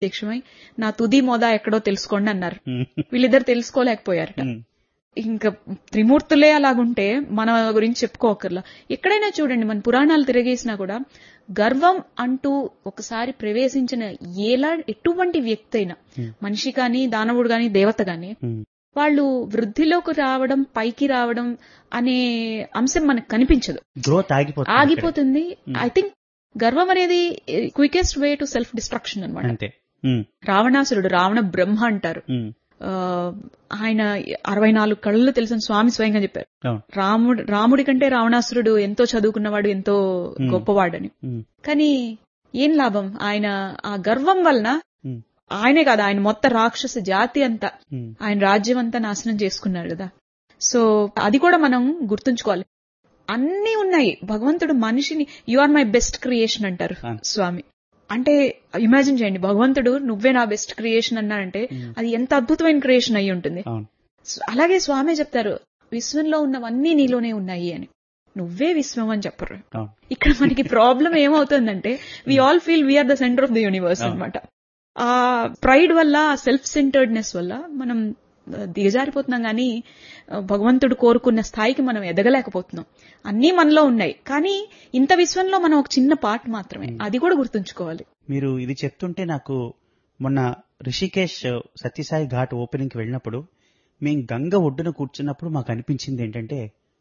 ప్రత్యక్షమై నా తుది మోదా ఎక్కడో తెలుసుకోండి అన్నారు ఉమ్, వీళ్ళిద్దరు తెలుసుకోలేకపోయారట ఉమ్, ఇంకా త్రిమూర్తులే అలాగుంటే మన గురించి చెప్పుకోకర్లా ఎక్కడైనా చూడండి మన పురాణాలు తిరిగేసినా కూడా గర్వం అంటూ ఒకసారి ప్రవేశించిన ఎలా ఎటువంటి వ్యక్తి అయినా మనిషి కానీ దానవుడు గాని దేవత గాని ఉమ్, వాళ్ళు వృద్ధిలోకి రావడం పైకి రావడం అనే అంశం మనకు కనిపించదు గ్రోత్ ఆగిపోతుంది ఆగిపోతుంది ఐ థింక్ గర్వం అనేది quickest way to self destruction ఇక్కడ. అనమాట అంతే ఉమ్, రావణాసురుడు రావణ బ్రహ్మ అంటారు ఉమ్, ఆ, ఆయన అరవై నాలుగు కళ్ళు తెలిసిన స్వామి స్వయంగా చెప్పారు అవును. రాముడు రాముడి కంటే రావణాసురుడు ఎంతో చదువుకున్నవాడు ఎంతో గొప్పవాడని ఉమ్, కానీ ఏం లాభం ఆయన ఆ గర్వం వలన ఉమ్, ఆయనే కాదు ఆయన మొత్తం రాక్షస జాతి అంతా ఉమ్, ఆయన రాజ్యం అంతా నాశనం చేసుకున్నాడు కదా సో అది కూడా మనం గుర్తుంచుకోవాలి అన్నీ ఉన్నాయి భగవంతుడు మనిషిని you are my best creation అంటారు ఆ. స్వామి అంటే ఇమాజిన్ చేయండి భగవంతుడు నువ్వే నా బెస్ట్ క్రియేషన్ అన్నాడంటే అది ఎంత అద్భుతమైన క్రియేషన్ అయి ఉంటుంది అవును స్వ- అలాగే స్వామి చెప్తారు విశ్వంలో ఉన్నవన్నీ నీలోనే ఉన్నాయి అని నువ్వే విశ్వం అని చెప్పరు అవును ఇక్కడ మనకి ప్రాబ్లం ఏమవుతుందంటే we all feel we are the centre of the universe అన్నమాట ఆ ప్రైడ్ వల్ల ఆ సెల్ఫ్ సెంటర్డ్నెస్ వల్ల మనం ఆ, దిగజారిపోతున్నాం కానీ ఆ, భగవంతుడు కోరుకున్న స్థాయికి మనం ఎదగలేకపోతున్నాం అన్నీ మనలో ఉన్నాయి కానీ ఇంత విశ్వంలో మనం ఒక చిన్న పార్ట్ మాత్రమే అది కూడా గుర్తుంచుకోవాలి మీరు ఇది చెప్తుంటే నాకు మొన్న రిషికేశ్ సత్యసాయి ఘాట్ ఓపెనింగ్ కి వెళ్ళినప్పుడు మేము గంగ ఒడ్డున కూర్చున్నప్పుడు మాకు అనిపించింది ఏంటంటే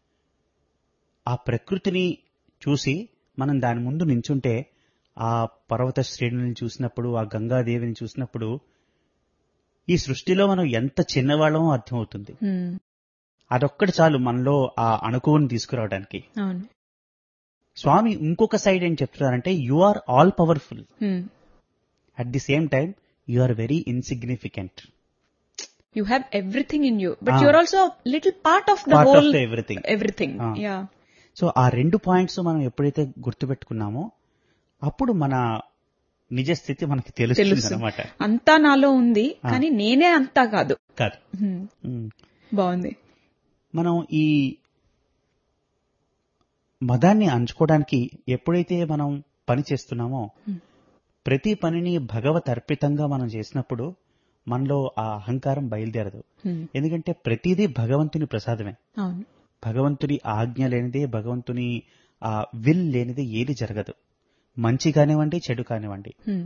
ఆ ప్రకృతిని చూసి మనం దాని ముందు నించుంటే ఆ పర్వత శ్రేణులను చూసినప్పుడు ఆ గంగాదేవిని చూసినప్పుడు ఈ సృష్టిలో మనం ఎంత చిన్నవాళ్ళమో అర్థమవుతుంది హ్మ్, అదొక్కటి చాలు మనలో ఆ అణుకువని తీసుకురావడానికి అవును స్వామి ఇంకొక సైడ్ ఏం చెప్తున్నారంటే you are all powerful hmm. At the same time you are very insignificant you have everything in you but Ah. you're also a little part of the part whole of the everything everything Ah. yeah so ఆ రెండు points మనం ఎప్పుడైతే గుర్తుపెట్టుకున్నామో అప్పుడు మన నిజ స్థితి మనకి తెలుస్తుంది తెలుస్తుంది. అనమాట అంతా నాలో ఉంది కానీ నేనే అంతా కాదు కాదు హ్మ్, ఉమ్. బాగుంది మనం ఈ మదాన్ని అంచుకోవడానికి ఎప్పుడైతే మనం పని చేస్తున్నామో ప్రతి పనిని భగవత్ అర్పితంగా మనం చేసినప్పుడు మనలో ఆ అహంకారం బయలుదేరదు హ్మ్, ఎందుకంటే ప్రతిదీ భగవంతుని ప్రసాదమే అవును భగవంతుని ఆజ్ఞ లేనిదే భగవంతుని ఆ విల్ లేనిదే ఏది జరగదు మంచి కానివ్వండి చెడు కానివ్వండి హ్మ్,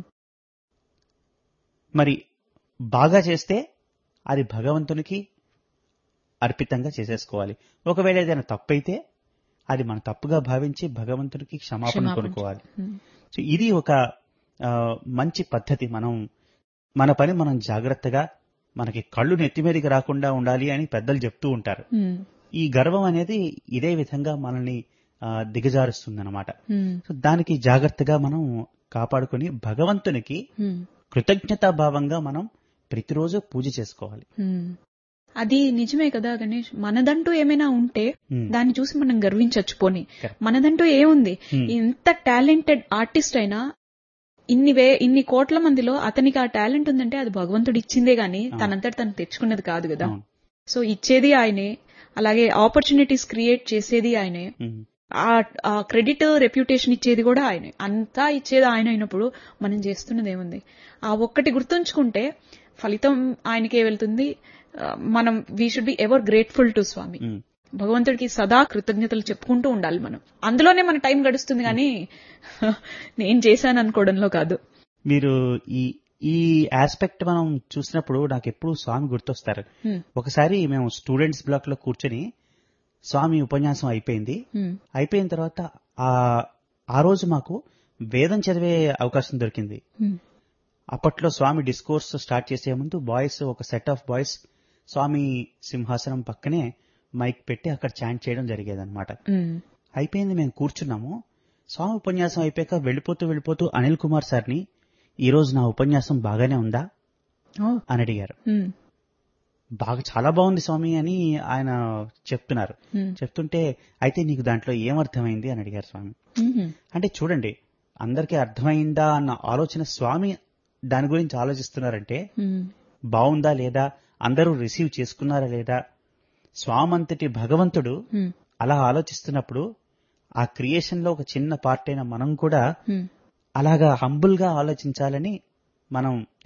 మరి బాగా చేస్తే అది భగవంతునికి అర్పితంగా చేసేసుకోవాలి ఒకవేళ ఏదైనా తప్పైతే అది మన తప్పుగా భావించి భగవంతునికి క్షమాపణ క్షమాపణ. కొనుక్కోవాలి హ్మ్, సో ఇది ఒక ఆ, మంచి పద్ధతి మనం మన పని మనం జాగ్రత్తగా మనకి కళ్ళు నెత్తి మీదకి రాకుండా ఉండాలి అని పెద్దలు చెప్తూ ఉంటారు హ్మ్, ఈ గర్వం అనేది ఇదే విధంగా మనల్ని దిగజారుస్తుంది అనమాట హ్మ్, సో దానికి జాగ్రత్తగా మనం కాపాడుకొని భగవంతునికి హ్మ్, కృతజ్ఞతాభావంగా మనం ప్రతిరోజు పూజ చేసుకోవాలి హ్మ్. అది నిజమే కదా గణేష్ మనదంటూ ఏమైనా ఉంటే Hmm. దాన్ని చూసి మనం గర్వించచ్చు పోని Correct. మనదంటూ ఏముంది Hmm. ఎంత టాలెంటెడ్ ఆర్టిస్ట్ అయినా ఇన్ని వే ఇన్ని కోట్ల మందిలో అతనికి ఆ టాలెంట్ ఉందంటే అది భగవంతుడు ఇచ్చిందే గాని తనంతట తను తెచ్చుకున్నది కాదు కదా అవును. సో ఇచ్చేది ఆయనే అలాగే ఆపర్చునిటీస్ క్రియేట్ చేసేది ఆయనే ఉమ్. ఆ క్రెడిట్ రెప్యుటేషన్ ఇచ్చేది కూడా ఆయనే అంతా ఇచ్చేది ఆయన అయినప్పుడు మనం చేస్తున్నది ఏముంది ఆ ఒక్కటి గుర్తుంచుకుంటే ఫలితం ఆయనకే వెళ్తుంది ఆ, మనం we should be ever grateful to స్వామి ఉమ్. భగవంతుడికి సదా కృతజ్ఞతలు చెప్పుకుంటూ ఉండాలి మనం అందులోనే మన టైం గడుస్తుంది కానీ నేను చేశాను అనుకోవడంలో కాదు మీరు ఈ ఈ ఆస్పెక్ట్ మనం చూసినప్పుడు నాకు ఎప్పుడు స్వామి గుర్తొస్తారు హ్మ్, ఒకసారి మేము స్టూడెంట్స్ బ్లాక్ లో కూర్చొని స్వామి ఉపన్యాసం అయిపోయింది హ్మ్, అయిపోయిన తర్వాత ఆ ఆ రోజు మాకు వేదం చదివే అవకాశం దొరికింది హ్మ్, అప్పట్లో స్వామి డిస్కోర్స్ స్టార్ట్ చేసే ముందు బాయ్స్ ఒక సెట్ ఆఫ్ బాయ్స్ స్వామి సింహాసనం పక్కనే మైక్ పెట్టి అక్కడ చాంట్ చేయడం జరిగేదన్నమాట హ్మ్, అయిపోయింది మేము కూర్చున్నాము స్వామి ఉపన్యాసం అయిపోయాక వెళ్ళిపోతూ వెళ్ళిపోతూ అనిల్ కుమార్ సార్ని ఈ రోజు నా ఉపన్యాసం బాగానే ఉందా ఓ, అని అడిగారు హ్మ్, బాగా చాలా బాగుంది స్వామి అని ఆయన చెప్తున్నారు హ్మ్, చెప్తుంటే అయితే నీకు దాంట్లో ఏమర్థమైంది అని అడిగారు స్వామి హ్మ్, అంటే చూడండి అందరికీ అర్థమైందా అన్న ఆలోచన స్వామి దాని గురించి ఆలోచిస్తున్నారంటే హ్మ్, బాగుందా లేదా అందరూ రిసీవ్ చేసుకున్నారా లేదా స్వామంతటి భగవంతుడు హ్మ్, అలా ఆలోచిస్తున్నప్పుడు ఆ క్రియేషన్ లో ఒక చిన్న పార్ట్ అయిన మనం కూడా హ్మ్. అలాగా హంబుల్ గా ఆలోచించాలని మనం